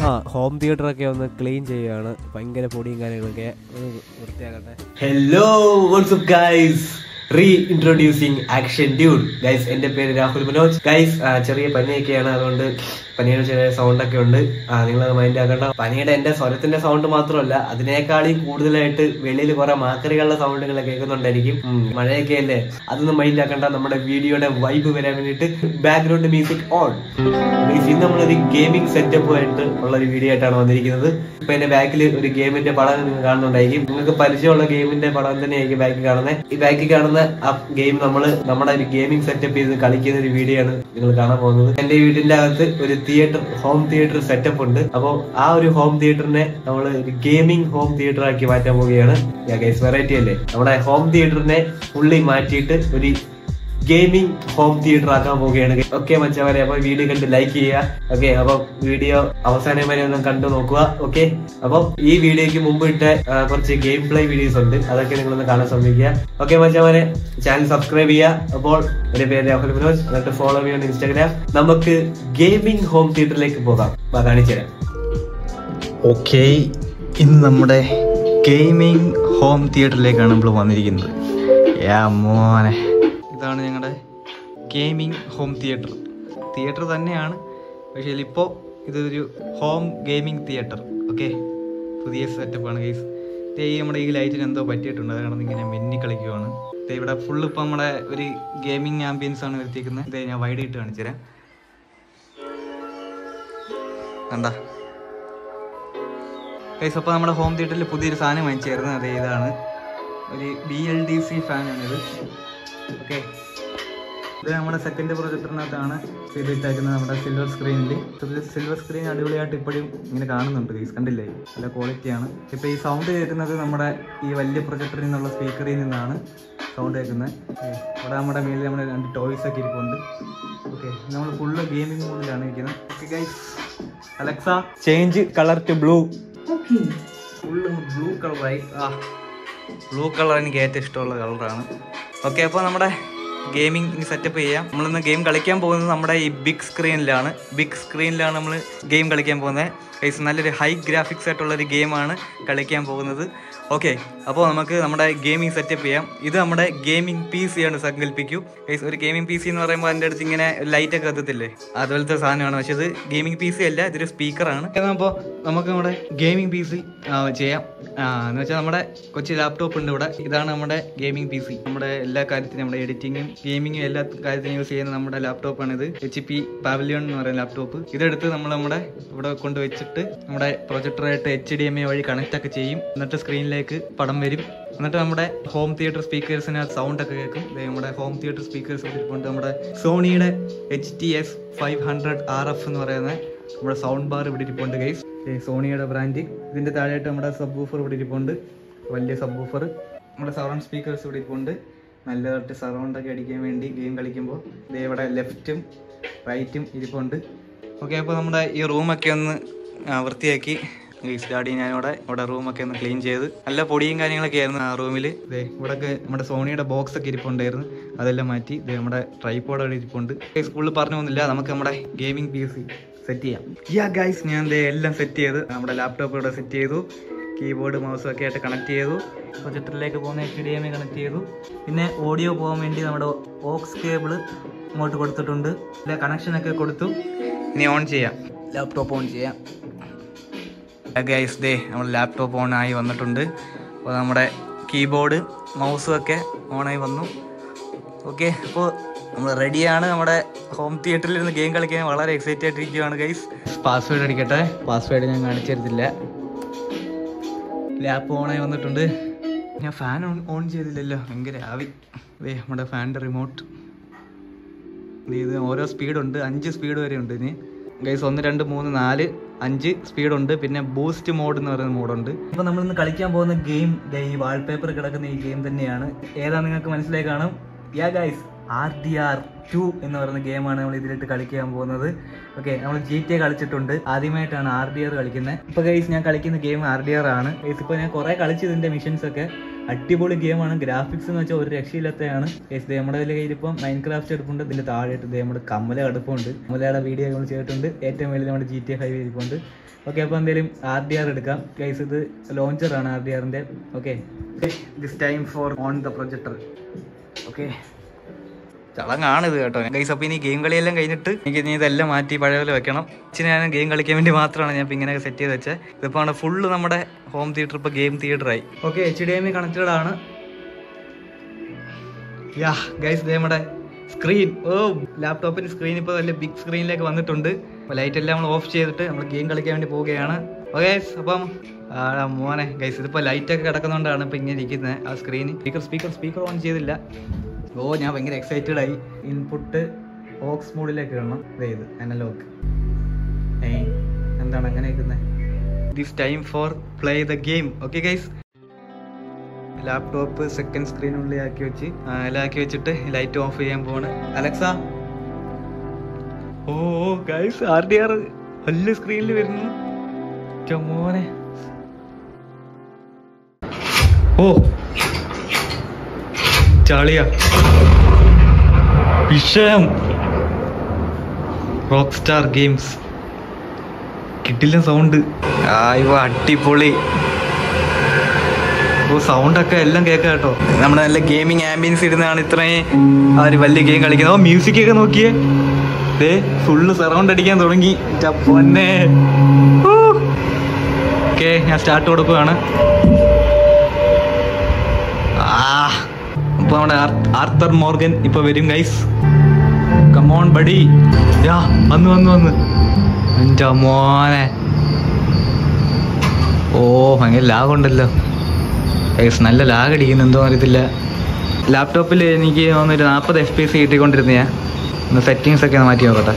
ആ home theatre ഒക്കെ ഒന്ന് ക്ലീൻ ചെയ്യുകയാണ് ഭയങ്കര പൊടിയും കാര്യങ്ങളൊക്കെ ഒന്ന് വൃത്തിയാക്കട്ടെ hello what's up guys reintroducing action dude guys എന്റെ പേര് രാഹുൽ മനോജ് ഗൈസ് ചെറിയ പനിയൊക്കെയാണ് അതുകൊണ്ട് പനിയുടെ ചെറിയ സൗണ്ട് ഒക്കെ ഉണ്ട് ആ നിങ്ങൾ മൈൻഡ് ആക്കണ്ട പനിയുടെ എന്റെ സ്വരത്തിന്റെ സൗണ്ട് മാത്രമല്ല അതിനേക്കാളും കൂടുതലായിട്ട് വെളിയിൽ കുറെ മാക്കറികളുടെ സൗണ്ടുകൾ കേൾക്കുന്നുണ്ടായിരിക്കും ഉം, മഴയൊക്കെ അല്ലേ അതൊന്നും മൈൻഡ് ആക്കണ്ട നമ്മുടെ വീഡിയോയുടെ വൈബ് വരാൻ വേണ്ടിയിട്ട് ബാക്ക്ഗ്രൗണ്ട് മ്യൂസിക് ഓൺ ഇന്ന് നമ്മളൊരു ഗെയിമിംഗ് സെറ്റപ്പ് ആയിട്ട് ഉള്ള ഒരു വീഡിയോ ആയിട്ടാണ് വന്നിരിക്കുന്നത് ഇപ്പൊ എന്റെ ബാക്കിൽ ഒരു ഗെയിമിന്റെ പടം നിങ്ങൾ കാണുന്നുണ്ടായിരിക്കും നിങ്ങൾക്ക് പരിചയമുള്ള ഗെയിമിന്റെ പടം തന്നെയായിരിക്കും ബാക്കിൽ കാണുന്നത് ഈ ബാക്കിൽ കാണുന്ന ആ ഗെയിം നമ്മൾ നമ്മുടെ ഒരു ഗെയിമിംഗ് സെറ്റപ്പ് ചെയ്ത് കളിക്കുന്ന ഒരു വീഡിയോ ആണ് നിങ്ങൾ കാണാൻ പോകുന്നത് എന്റെ വീടിന്റെ അകത്ത് ഒരു തിയേറ്റർ ഹോം തിയേറ്റർ സെറ്റപ്പ് ഉണ്ട് അപ്പോൾ ആ ഒരു ഹോം തിയേറ്ററിനെ നമ്മൾ ഒരു ഗെയിമിംഗ് ഹോം തിയേറ്റർ ആക്കി മാറ്റാൻ പോവുകയാണ് ഗൈസ് വെറൈറ്റി അല്ലേ നമ്മുടെ ഹോം തിയേറ്ററിനെ ഫുള്ളി മാറ്റിയിട്ട് ഒരു ഗെയിമിംഗ് ഹോം തിയേറ്റർ ആക്കാൻ പോവുകയാണ് ഓക്കെ മച്ചവരെ അപ്പൊ വീഡിയോ കണ്ട് ലൈക്ക് ചെയ്യുക ഓക്കെ അപ്പൊ വീഡിയോ അവസാനം വരെ ഒന്ന് കണ്ടു നോക്കുക ഓക്കെ അപ്പൊ ഈ വീഡിയോക്ക് മുമ്പ് ഇട്ട ആ, കുറച്ച് ഗെയിം പ്ലേ വീഡിയോസ് ഉണ്ട് അതൊക്കെ നിങ്ങളൊന്ന് കാണാൻ ശ്രമിക്കുക ഓക്കെ മച്ചവരെ ചാനൽ സബ്സ്ക്രൈബ് ചെയ്യുക അപ്പോൾ എന്റെ പേര് രാഹുൽ മനോജ് എന്നിട്ട് ഫോളോ ചെയ്യുന്ന ഇൻസ്റ്റാഗ്രാം നമുക്ക് ഗെയിമിംഗ് ഹോം തിയേറ്ററിലേക്ക് പോകാം വാ, കാണിച്ചു തരാം ഓക്കെ ഇന്ന് നമ്മുടെ ഗെയിമിംഗ് ഹോം തിയേറ്ററിലേക്കാണ് നമ്മൾ വന്നിരിക്കുന്നത് യാ മോനെ ഇതാണ് ഞങ്ങളുടെ ഗെയിമിംഗ് ഹോം തിയേറ്റർ തിയേറ്റർ തന്നെയാണ് പക്ഷേ ഇപ്പോൾ ഇതൊരു ഹോം ഗെയിമിംഗ് തിയേറ്റർ ഓക്കെ പുതിയ സെറ്റപ്പാണ് ഗൈസ് ഈ നമ്മുടെ ഈ ലൈറ്റിന് എന്തോ പറ്റിയിട്ടുണ്ട് അത് കാരണം ഇങ്ങനെ മിന്നി കളിക്കുവാണ് ദേ ഇവിടെ ഫുള്ള് ഇപ്പം നമ്മുടെ ഒരു ഗെയിമിംഗ് ആംബിയൻസ് ആണ് വരുത്തിയിരിക്കുന്നത് ഇതേ ഞാൻ വൈഡ് ഇട്ട് കാണിച്ചു തരാം കണ്ടാ ഗൈസ് അപ്പോൾ നമ്മുടെ ഹോം തിയേറ്ററിൽ പുതിയൊരു സാധനം വാങ്ങിച്ചായിരുന്നു അതെ ഇതാണ് ഒരു ബി എൽ ഡി സി ഫാനാണിത് ഓക്കെ ഇത് നമ്മുടെ സെക്കൻഡ് പ്രൊജക്ടറിനകത്താണ് ചെയ്തിട്ടേക്കുന്നത് നമ്മുടെ സിൽവർ സ്ക്രീനിൽ സിൽവർ സ്ക്രീൻ അടിപൊളിയായിട്ട് ഇപ്പോഴും ഇങ്ങനെ കാണുന്നുണ്ട് ഗൈസ് കണ്ടില്ലേ നല്ല ക്വാളിറ്റിയാണ് ഇപ്പോൾ ഈ സൗണ്ട് കേൾക്കുന്നത് നമ്മുടെ ഈ വലിയ പ്രൊജക്ടറിൽ നിന്നുള്ള സ്പീക്കറിൽ നിന്നാണ് സൗണ്ട് കേൾക്കുന്നത് ഇവിടെ നമ്മുടെ മേലിൽ നമ്മുടെ രണ്ട് ടോയ്സ് ഒക്കെ ഇരിപ്പുണ്ട് ഓക്കെ നമ്മൾ ഫുള്ള് ഗെയിമിംഗ് മോഡിലാണ് ഇരിക്കുന്നത് okay guys Alexa change colour to blue full blue കളറായി ആ ബ്ലൂ കളർ എനിക്ക് ഏറ്റവും ഇഷ്ടമുള്ള കളറാണ് ഓക്കെ അപ്പോൾ നമ്മുടെ ഗെയിമിംഗ് സെറ്റപ്പ് ചെയ്യാം നമ്മളിന്ന് ഗെയിം കളിക്കാൻ പോകുന്നത് നമ്മുടെ ഈ ബിഗ് സ്ക്രീനിലാണ് ബിഗ് സ്ക്രീനിലാണ് നമ്മൾ ഗെയിം കളിക്കാൻ പോകുന്നത് ഗൈസ് നല്ലൊരു ഹൈ ഗ്രാഫിക്സ് ആയിട്ടുള്ള ഒരു ഗെയിമാണ് കളിക്കാൻ പോകുന്നത് ഓക്കെ അപ്പോൾ നമുക്ക് നമ്മുടെ ഗെയിമിംഗ് സെറ്റപ്പ് ചെയ്യാം ഇത് നമ്മുടെ ഗെയിമിംഗ് പി സി ആണ് സങ്കല്പിക്കൂ ഗൈസ് ഒരു ഗെയിമിംഗ് പി സി എന്ന് പറയുമ്പോൾ അതിൻ്റെ അടുത്ത് ഇങ്ങനെ ലൈറ്റ് ഒക്കെ കത്തത്തില്ലേ അതുപോലത്തെ സാധനമാണ് പക്ഷേ ഇത് ഗെയിമിംഗ് പി സി അല്ല ഇതൊരു സ്പീക്കറാണ് അപ്പോൾ നമുക്ക് നമ്മുടെ ഗെയിമിംഗ് പി സി ചെയ്യാം ആ, എന്ന് വെച്ചാൽ നമ്മുടെ കൊച്ചു ലാപ്ടോപ്പ് ഉണ്ട് ഇവിടെ ഇതാണ് നമ്മുടെ ഗെയിമിംഗ് പി സി നമ്മുടെ എല്ലാ കാര്യത്തിനും നമ്മുടെ എഡിറ്റിങ്ങും ഗെയിമിങ്ങും എല്ലാ കാര്യത്തിനും യൂസ് ചെയ്യുന്ന നമ്മുടെ ലാപ്ടോപ്പാണ് ഇത് എച്ച് പി പാവലിയോൺ എന്ന് പറയുന്ന ലാപ്ടോപ്പ് ഇതെടുത്ത് നമ്മൾ നമ്മുടെ ഇവിടെ കൊണ്ടുവച്ചിട്ട് നമ്മുടെ പ്രൊജക്ടറായിട്ട് എച്ച് ഡി എം എ വഴി കണക്ട് ഒക്കെ ചെയ്യും എന്നിട്ട് സ്ക്രീനിലേക്ക് പടം വരും എന്നിട്ട് നമ്മുടെ ഹോം തിയേറ്റർ സ്പീക്കേഴ്സിന് സൗണ്ട് ഒക്കെ കേൾക്കും ദേ നമ്മുടെ ഹോം തിയേറ്റർ സ്പീക്കേഴ്സ് ഇരിപ്പുണ്ട് നമ്മുടെ സോണിയുടെ H T S five hundred R F എന്ന് പറയുന്ന നമ്മുടെ സൗണ്ട് ബാർ ഇവിടെ ഇരിപ്പുണ്ട് ഗൈസ് സോണിയുടെ ബ്രാൻഡ് ഇതിന്റെ താഴെയായിട്ട് നമ്മുടെ സബ് ബൂഫർ ഇവിടെ ഇരിപ്പുണ്ട് വലിയ സബ് ബൂഫർ നമ്മുടെ സറൗണ്ട് സ്പീക്കേഴ്സ് ഇവിടെ ഇരിപ്പുണ്ട് നല്ലതായിട്ട് സറൗണ്ട് ഒക്കെ അടിക്കാൻ വേണ്ടി ഗെയിം കളിക്കുമ്പോൾ ദേ ഇവിടെ ലെഫ്റ്റും റൈറ്റും ഇരിപ്പുണ്ട് ഓക്കെ അപ്പോൾ നമ്മുടെ ഈ റൂമൊക്കെ ഒന്ന് ആ, വൃത്തിയാക്കി സ്റ്റാഡി ഞാനിവിടെ ഇവിടെ റൂമൊക്കെ ഒന്ന് ക്ലീൻ ചെയ്ത് നല്ല പൊടിയും കാര്യങ്ങളൊക്കെ ആയിരുന്നു ആ റൂമിൽ ഇതേ ഇവിടെയൊക്കെ നമ്മുടെ സോണിയുടെ ബോക്സ് ഒക്കെ ഇരിപ്പുണ്ടായിരുന്നു അതെല്ലാം മാറ്റി ഇതേ നമ്മുടെ ട്രൈപ്പോഡ് അവിടെ ഇരിപ്പുണ്ട് സ്കൂളിൽ പറഞ്ഞു പോകുന്നില്ല നമുക്ക് നമ്മുടെ ഗെയിമിംഗ് പി സി സെറ്റ് ചെയ്യാം യാ ഗൈസ് ഞാൻ ദേ എല്ലാം സെറ്റ് ചെയ്ത് നമ്മുടെ ലാപ്ടോപ്പ് ഇവിടെ സെറ്റ് ചെയ്തു കീബോർഡ് മൗസും ഒക്കെ ആയിട്ട് കണക്ട് ചെയ്തു പ്രൊജക്ടറിലേക്ക് പോകുന്ന എച്ച് ഡി എം കണക്ട് ചെയ്തു പിന്നെ ഓഡിയോ പോകാൻ വേണ്ടി നമ്മുടെ ഓക്സ് കേബിൾ ഇങ്ങോട്ട് കൊടുത്തിട്ടുണ്ട് ഇല്ല കണക്ഷനൊക്കെ കൊടുത്തു ഇനി ഓൺ ചെയ്യാം ലാപ്ടോപ്പ് ഓൺ ചെയ്യാം ഗൈസ് ദേ നമ്മുടെ ലാപ്ടോപ്പ് ഓൺ ആയി വന്നിട്ടുണ്ട് അപ്പോൾ നമ്മുടെ കീബോർഡ് മൗസും ഒക്കെ ഓണായി വന്നു ഓക്കെ അപ്പോൾ നമ്മൾ റെഡിയാണ് നമ്മുടെ ഹോം തിയേറ്ററിൽ ഇരുന്ന് ഗെയിം കളിക്കാൻ വളരെ എക്സൈറ്റഡ് ആയിട്ടിരിക്കുകയാണ് ഗൈസ് പാസ്വേഡ് അടിക്കട്ടെ പാസ്വേഡ് ഞാൻ കാണിച്ചു തരത്തില്ല ലാപ്പ് ഓണായി വന്നിട്ടുണ്ട് ഞാൻ ഫാൻ ഓൺ ഓൺ ചെയ്തില്ലല്ലോ ഭയങ്കര ആവി ദേ നമ്മുടെ ഫാനിൻ്റെ റിമോട്ട് ഇത് ഓരോ സ്പീഡുണ്ട് അഞ്ച് സ്പീഡ് വരെ ഉണ്ട് ഇനി ഗൈസ് ഒന്ന് രണ്ട് മൂന്ന് നാല് അഞ്ച് സ്പീഡുണ്ട് പിന്നെ ബൂസ്റ്റ് മോഡ് എന്ന് പറയുന്ന മോഡുണ്ട് അപ്പോൾ നമ്മളിന്ന് കളിക്കാൻ പോകുന്ന ഗെയിം ഈ വാൾപേപ്പർ കിടക്കുന്ന ഈ ഗെയിം തന്നെയാണ് ഏതാ നിങ്ങൾക്ക് മനസ്സിലായി കാണും yeah guys R D R two എന്ന് പറയുന്ന ഗെയിമാണ് നമ്മൾ ഇതിലിട്ട് കളിക്കാൻ പോകുന്നത് ഓക്കെ നമ്മൾ ജി ടി എ കളിച്ചിട്ടുണ്ട് ആദ്യമായിട്ടാണ് ആർ ഡി ആർ കളിക്കുന്നത് ഇപ്പോൾ ഗൈസ് ഞാൻ കളിക്കുന്ന ഗെയിം ആർ ഡി ആർ ആണ് ഗൈസ് ഇപ്പോൾ ഞാൻ കുറേ കളിച്ചു ഇതിൻ്റെ മിഷൻസ് ഒക്കെ അടിപൊളി ഗെയിമാണ് ഗ്രാഫിക്സ് എന്ന് വെച്ചാൽ ഒരു രക്ഷയില്ലാത്തതാണ് Guys, ദേ നമ്മുടെ കയ്യിൽ ഇപ്പം മൈൻ ക്രാഫ്റ്റ് എടുപ്പുണ്ട് ഇതിൻ്റെ താഴെയായിട്ട് ദേ നമ്മുടെ കമ്മല അടുപ്പുണ്ട് കമ്മലയുടെ വീഡിയോ നമ്മൾ ചെയ്തിട്ടുണ്ട് ഏറ്റവും വലിയ നമ്മുടെ ജി ടി ഫൈവ് ഇരിപ്പുണ്ട് ഓക്കെ അപ്പോൾ എന്തെങ്കിലും ആർ ഡി ആർ എടുക്കാം ഗൈസ് ഇത് ലോഞ്ചറാണ് ആർ ഡി ആറിൻ്റെ okay this time for on the projector okay ചടങ്ങാണ് ഇത് കേട്ടോ ഗൈസ് അപ്പോൾ ഇനി ഗെയിം കളിയെല്ലാം കഴിഞ്ഞിട്ട് എനിക്ക് ഇനി ഇതെല്ലാം മാറ്റി പഴയ പോലെ വെക്കണം ഇച്ചിരി ഞാൻ ഗെയിം കളിക്കാൻ വേണ്ടി മാത്രമാണ് ഞാൻ ഇപ്പോൾ ഇങ്ങനെ സെറ്റ് ചെയ്ത് വെച്ചത് ഇതിപ്പോൾ ആണ് ഫുള്ള് നമ്മുടെ ഹോം തിയേറ്റർ ഇപ്പോൾ ഗെയിം തിയേറ്ററായി okay H D M E connected ആണ് യാ ഗൈസ് ദേ നമ്മുടെ സ്ക്രീൻ ഓ ലാപ്ടോപ്പിന്റെ സ്ക്രീൻ ഇപ്പോൾ വലിയ ബിഗ് സ്ക്രീനിലേക്ക് വന്നിട്ടുണ്ട് അപ്പോൾ ലൈറ്റ് എല്ലാം നമ്മൾ ഓഫ് ചെയ്തിട്ട് നമ്മൾ ഗെയിം കളിക്കാൻ വേണ്ടി പോവുകയാണ് ഓക്കെ അപ്പം ആ, മോനെ ഗൈസ് ഇതിപ്പോൾ ലൈറ്റൊക്കെ കിടക്കുന്നതുകൊണ്ടാണ് ഇപ്പോൾ ഇങ്ങനെ ഇരിക്കുന്നത് ആ screen speaker speaker speaker on ചെയ്തില്ല ഓ ഞാൻ ഭയങ്കര എക്സൈറ്റഡ് ആയി ഇൻപുട്ട് ഓക്സ് മോഡിലേക്ക് ഇടണം ദേ ഇത് അനലോഗ് ഏയ് എന്താണ് അങ്ങനെ നിൽക്കുന്നത് this time for play the game okay guys laptop second സ്ക്രീനുള്ളിൽ ആക്കി വെച്ച് ആക്കി വെച്ചിട്ട് ലൈറ്റ് ഓഫ് ചെയ്യാൻ പോവാണ് അലക്സ ഓ ഗൈസ് ആർ ഡി ആർ വലിയ സ്ക്രീനിൽ വരുന്നു മോനെ ഓ ചാളിയ വിഷയം റോക്ക് സ്റ്റാർ ഗെയിംസ് കിട്ടില്ല സൗണ്ട് ആയിവ അടിപൊളി ഓ സൗണ്ട് ഒക്കെ എല്ലാം കേൾക്കാം കേട്ടോ നമ്മുടെ നല്ല ഗെയിമിംഗ് ആംബിയൻസ് ഇരുന്നാണ് ഇത്രയും ആ ഒരു വലിയ ഗെയിം കളിക്കുന്നത് ഓ മ്യൂസിക് ഒക്കെ നോക്കിയേ ദേ ഫുള്ള് സറൗണ്ട് അടിക്കാൻ തുടങ്ങി ന്റെ പൊന്നെ ഓക്കെ ഞാൻ സ്റ്റാർട്ട് കൊടുക്കുകയാണ് ആ ഇപ്പൊ നമ്മുടെ ആർ- ആർത്തർ മോർഗൻ ഇപ്പൊ വരും ഗൈസ് കമോൺ ബഡി യാ വന്നു വന്നു വന്നു എന്റെ മോനെ ഓ ഭയങ്കര ലാഗ് ഉണ്ടല്ലോ ഗൈസ് നല്ല ലാഗ് അടിക്കുന്നു എന്തോ അറിയത്തില്ല ലാപ്ടോപ്പിൽ എനിക്ക് തോന്നുന്നു നാൽപ്പത് എഫ് പി എസ് കിട്ടിക്കൊണ്ടിരുന്ന ഞാൻ ഒന്ന് സെറ്റിങ്സ് ഒക്കെ ഒന്ന് മാറ്റി നോക്കട്ടെ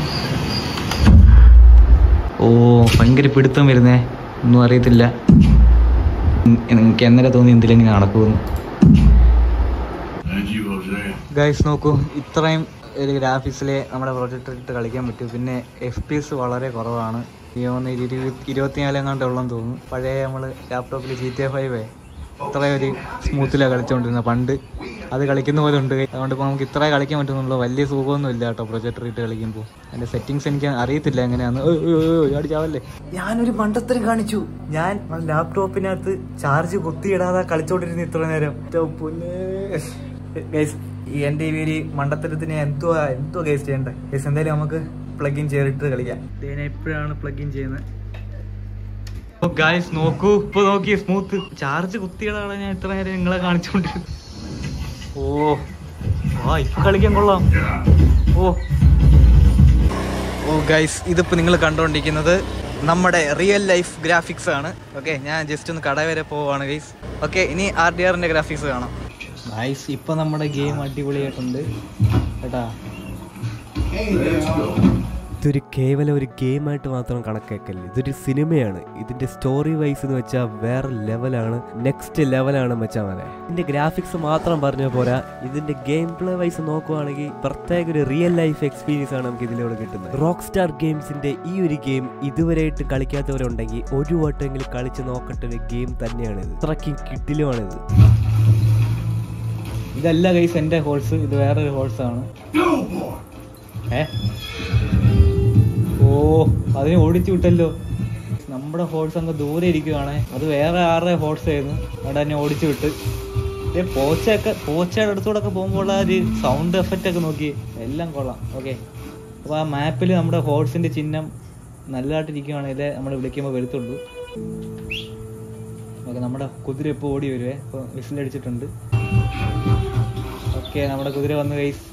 ഓ ഭയങ്കര പിടുത്തം വരുന്നേ ഒന്നും അറിയത്തില്ല ഉം, എനിക്ക് എന്നലെ തോന്നി എന്തിലെങ്ങനെ നടക്കുമെന്ന് Thank you, Jose. ഗൈസ് നോക്കൂ ഇത്രയും ഒരു ഗ്രാഫിക്സിലെ നമ്മുടെ പ്രൊജക്ടർ ഇട്ട് കളിക്കാൻ പറ്റും പിന്നെ എഫ് പി എസ് വളരെ കുറവാണ് ഈ ഒന്ന് ഇരുപത്തിനാല് എങ്ങാണ്ട് ഉള്ളെന്ന് തോന്നുന്നു പഴയ നമ്മൾ ലാപ്ടോപ്പിൽ ജി ടി എ ഫൈവ് ഇത്രയും ഒരു സ്മൂത്തിലാണ് കളിച്ചുകൊണ്ടിരുന്നത് പണ്ട് അത് കളിക്കുന്ന പോലെ ഉണ്ട് അതുകൊണ്ട് ഇപ്പോൾ നമുക്ക് ഇത്രയും കളിക്കാൻ പറ്റുന്നുള്ളൂ വലിയ സുഖമൊന്നും ഇല്ല കേട്ടോ പ്രൊജക്ടർ ഇട്ട് കളിക്കുമ്പോൾ അതിൻ്റെ സെറ്റിങ്സ് എനിക്ക് അറിയത്തില്ല എങ്ങനെയാന്ന് ഓ, ഓ, ഓ, ഓ, ചാവല്ലേ ഞാനൊരു മണ്ടത്തരം കാണിച്ചു ഞാൻ ലാപ്ടോപ്പിനകത്ത് ചാർജ് കുത്തിയിടാതെ കളിച്ചോണ്ടിരുന്നു ഇത്ര നേരം ന്റെ പൊന്നേ. ഗൈസ് ഈ എൻ്റെ ഈ ഒരു മണ്ടത്തരത്തിന് എന്തോ എന്തോ ഗൈസ് ചെയ്യണ്ടേ ഗൈസ് എന്തായാലും നമുക്ക് പ്ലഗ് ഇൻ ചെയ്തിട്ട് കളിക്കാം ഇതിനെ എപ്പോഴാണ് പ്ലഗ് ഇൻ ചെയ്യുന്നത് ഓ ഗൈസ് നോക്കൂ ഇപ്പൊ നോക്കി സ്മൂത്ത് ചാർജ് കുത്തിയിടാണ് ഞാൻ ഇത്ര നേരം നിങ്ങളെ കാണിച്ചുകൊണ്ടിരുന്നു ഓ ആ ഇപ്പൊ കളിക്കാൻ കൊള്ളാം ഓ ഓ ഗൈസ് ഇതിപ്പോൾ നിങ്ങൾ കണ്ടുകൊണ്ടിരിക്കുന്നത് നമ്മുടെ റിയൽ ലൈഫ് ഗ്രാഫിക്സ് ആണ് ഓക്കെ ഞാൻ ജസ്റ്റ് ഒന്ന് കട വരെ പോവാണ് ഗൈസ് ഓക്കെ ഇനി ആർ ഡി ആറിൻ്റെ ഗ്രാഫിക്സ് കാണാം ഗൈസ് ഇപ്പം നമ്മുടെ ഗെയിം അടിപൊളിയായിട്ടുണ്ട് കേട്ടാ ഇതൊരു കേവലം ഒരു ഗെയിമായിട്ട് മാത്രം കണക്കാക്കല്ല ഇതൊരു സിനിമയാണ് ഇതിന്റെ സ്റ്റോറി വൈസ് എന്ന് വെച്ചാൽ വേറെ ലെവലാണ് നെക്സ്റ്റ് ലെവലാണ് മച്ചാൻ മനെ ഇതിന്റെ ഗ്രാഫിക്സ് മാത്രം പറഞ്ഞ പോരാ ഇതിന്റെ ഗെയിം പ്ലേ വൈസ് നോക്കുവാണെങ്കിൽ പ്രത്യേക ഒരു റിയൽ ലൈഫ് എക്സ്പീരിയൻസ് ആണ് നമുക്ക് ഇതിലൂടെ കിട്ടുന്നത് റോക്ക് സ്റ്റാർ ഗെയിംസിന്റെ ഈ ഒരു ഗെയിം ഇതുവരെയായിട്ട് കളിക്കാത്തവരുണ്ടെങ്കിൽ ഒരു വട്ടമെങ്കിലും കളിച്ച് നോക്കട്ടെ ഒരു ഗെയിം തന്നെയാണിത് ഇത്രയ്ക്കും കിട്ടിലുമാണിത് ഇതല്ല ഗൈസ് എൻ്റെ ഹോൾസ് ഇത് വേറൊരു ഹോൾസ് ആണ് ഏ ഓ അതിനെ ഓടിച്ചു വിട്ടല്ലോ നമ്മുടെ ഹോൾസ് അങ്ങ് ദൂരെ ഇരിക്കുവാണേ അത് വേറെ ആരുടെ ഹോൾസ് ആയിരുന്നു അവിടെ തന്നെ ഓടിച്ചു വിട്ട് ഏ പോച്ചയൊക്കെ പോച്ചയുടെ അടുത്തൂടെ ഒക്കെ പോകുമ്പോൾ ആ ഒരു സൗണ്ട് എഫക്റ്റ് ഒക്കെ നോക്കി എല്ലാം കൊള്ളാം ഓക്കെ അപ്പോൾ ആ മാപ്പിൽ നമ്മുടെ ഹോൾസിന്റെ ചിഹ്നം നല്ലതായിട്ടിരിക്കുവാണെങ്കിൽ നമ്മൾ വിളിക്കുമ്പോൾ വരത്തുള്ളൂ ഓക്കെ നമ്മുടെ കുതിര ഇപ്പോൾ ഓടി വരുവേ ഇപ്പോൾ വിസിലടിച്ചിട്ടുണ്ട് ഓക്കെ നമ്മുടെ കുതിര വന്നു കൈസ്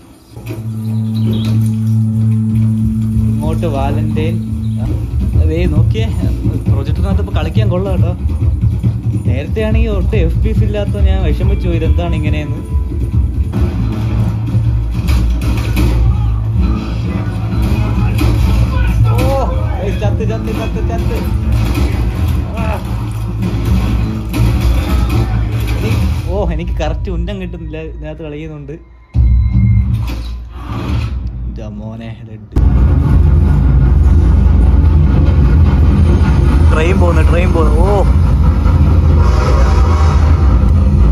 ഇങ്ങോട്ട് വാലന്റൈൻ അതേ നോക്കിയേ പ്രൊജക്ടിനകത്ത് ഇപ്പൊ കളിക്കാൻ കൊള്ളാം കേട്ടോ നേരത്തെ ആണെങ്കിൽ ഒട്ടും എഫ് പീസ് ഇല്ലാത്ത ഞാൻ വിഷമിച്ചു പോയി ഇതെന്താണ് ഇങ്ങനെയെന്ന് ഓ guys, ചത്ത് ചത്ത് ചത്ത് ചത്ത് ആ. എനി- ഓ എനിക്ക് കറക്റ്റ് ഉന്നം കിട്ടുന്നില്ല ഇതിനകത്ത് കളിക്കുന്നുണ്ട് ഇന്റെ മോനെ റെഡ് ട്രെയിൻ പോകുന്നു ട്രെയിൻ പോകുന്നു ഓ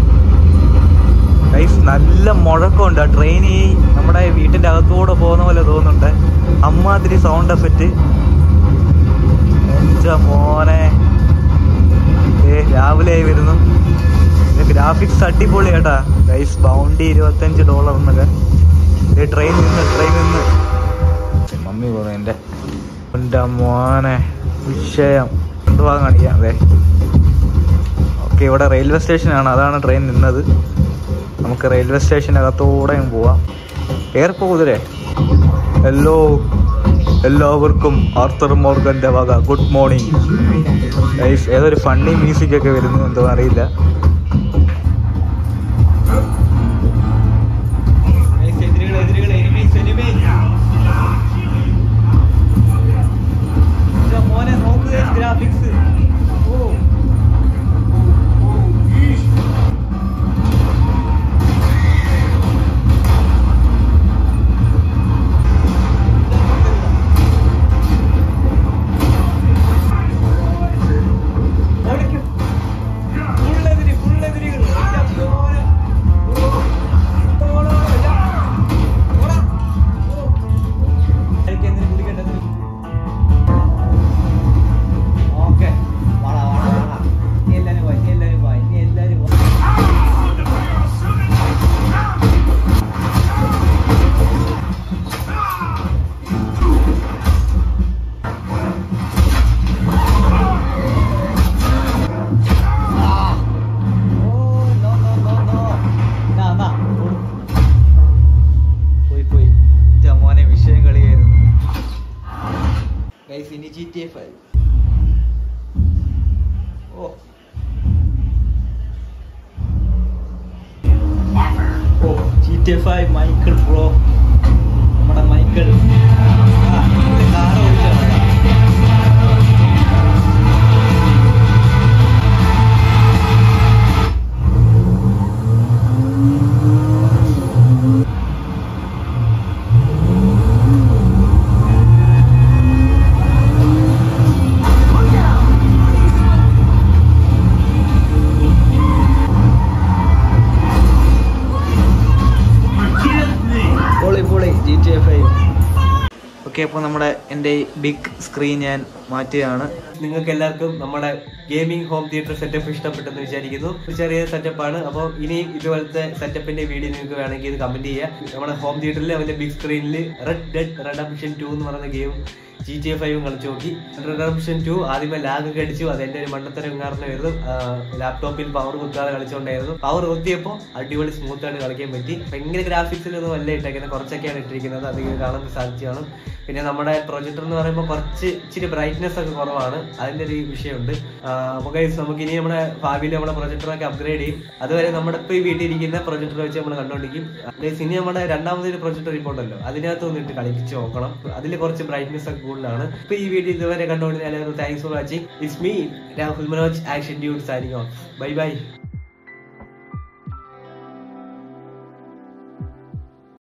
ഗൈസ് നല്ല മുഴക്കമുണ്ട് ആ ട്രെയിൻ ഈ നമ്മുടെ വീട്ടിന്റെ അകത്തൂടെ പോകുന്ന പോലെ തോന്നുന്നുണ്ട് അമ്മാതിരി സൗണ്ട് എഫക്റ്റ് എന്റെ മോനെ ഏ രാവിലെ ആയി വരുന്നു ഗ്രാഫിക്സ് അടിപൊളി കേട്ടാ ഗൈസ് ബൗണ്ടി ഇരുപത്തഞ്ച് ഡോളർ എന്നൊക്കെ ഏ ട്രെയിൻ നിന്ന് ട്രെയിൻ നിന്ന് മമ്മി പോകുന്നു എൻ്റെ എൻ്റെ മോനെ വിഷയം എന്തുവാ കാണിക്കാം അതെ ഓക്കെ ഇവിടെ റെയിൽവേ സ്റ്റേഷനാണ് അതാണ് ട്രെയിൻ നിന്നത് നമുക്ക് റെയിൽവേ സ്റ്റേഷനകത്തൂടെ അങ്ങ് പോവാം കയറി പോകുതിരേ ഹലോ എല്ലാവർക്കും ആർത്തർ മോർഗന്റെ വക ഗുഡ് മോർണിംഗ് ഗൈസ് ഏതൊരു ഫണ്ണി മ്യൂസിക് ഒക്കെ വരുന്നു എന്തോ അറിയില്ല മോനെ നോക്കുക ഗ്രാഫിക്സ് ഓ പോയി പോയി എൻ്റെ മോനെ വിഷയം കളിയായിരുന്നു ഗൈസ് ഇനി ജി ടി എഫ് ആയി ഓ ഓ ജി ടി എഫ് ആയി മൈക്കിൾ ബ്രോ നമ്മുടെ മൈക്കിൾ ആ കാർ ഓടിച്ചാണ് പൊളി പൊളി G T F I okay അപ്പോൾ നമ്മുടെ എൻ്റെ ബിഗ് സ്ക്രീൻ ഞാൻ മാറ്റുകയാണ് നിങ്ങൾക്ക് എല്ലാവർക്കും നമ്മുടെ ഗെയിമിംഗ് ഹോം തിയേറ്റർ സെറ്റപ്പ് ഇഷ്ടപ്പെട്ടെന്ന് വിചാരിക്കുന്നു ഒരു ചെറിയ സെറ്റപ്പാണ് അപ്പോൾ ഇനിയും ഇതുപോലത്തെ സെറ്റപ്പിന്റെ വീഡിയോ നിങ്ങൾക്ക് വേണമെങ്കിൽ ഇത് കമന്റ് ചെയ്യാം നമ്മുടെ ഹോം തിയേറ്ററിൽ അവന്റെ ബിഗ് സ്ക്രീനിൽ റെഡ് ഡെഡ് റെഡംഷൻ ടു എന്ന് പറയുന്ന ഗെയിം ജി ടി എഫ് ഐയും കളിച്ചു നോക്കി റെഡംഷൻ ടു ആദ്യമേ ലാഗ് ഒക്കെ അടിച്ചു അത് എന്റെ ഒരു മണ്ടത്തരം കാരണമായിരുന്നു ലാപ്ടോപ്പിൽ പവർ കുത്താതെ കളിച്ചുകൊണ്ടായിരുന്നു പവർ കുത്തിയപ്പോൾ അടിപൊളി സ്മൂത്ത് ആയിട്ട് കളിക്കാൻ പറ്റി ഭയങ്കര ഗ്രാഫിക്സിലൊന്നും അല്ല ഇട്ടേക്കുന്നത് കുറച്ചൊക്കെയാണ് ഇട്ടിരിക്കുന്നത് അത് നിങ്ങൾക്ക് കാണാൻ സാധിച്ചതാണ് പിന്നെ നമ്മുടെ പ്രൊജക്ടർ എന്ന് പറയുമ്പോൾ കുറച്ച് ഇച്ചിരി ബ്രൈറ്റ്നെസ് ഒക്കെ കുറവാണ് അതിന്റെ ഒരു വിഷയമുണ്ട് അപ്പോൾ ഗൈസ് നമുക്ക് ഇനി നമ്മുടെ ഭാവിയിൽ നമ്മുടെ പ്രൊജക്ടറൊക്കെ അപ്ഗ്രേഡ് ചെയ്യും അതുവരെ നമ്മുടെ ഇപ്പോൾ ഈ വീട്ടിൽ ഇരിക്കുന്ന പ്രൊജക്ടർ വെച്ച് നമ്മൾ കണ്ടുകൊണ്ടിരിക്കും ഗൈസ് ഇനി നമ്മുടെ രണ്ടാമതൊരു പ്രൊജക്ടർ ഇരിപ്പുണ്ടല്ലോ അതിനകത്ത് വന്നിട്ട് കളിപ്പിച്ച് നോക്കണം അതിൽ കുറച്ച് ബ്രൈറ്റ്നെസ് ഒക്കെ കൂടുതലാണ് ഇപ്പൊ ഈ വീഡിയോ ഇതുവരെ കണ്ടുകൊണ്ട് എല്ലാവരും thanks for watching it's me Rahul Manoj action dude sharing on bye by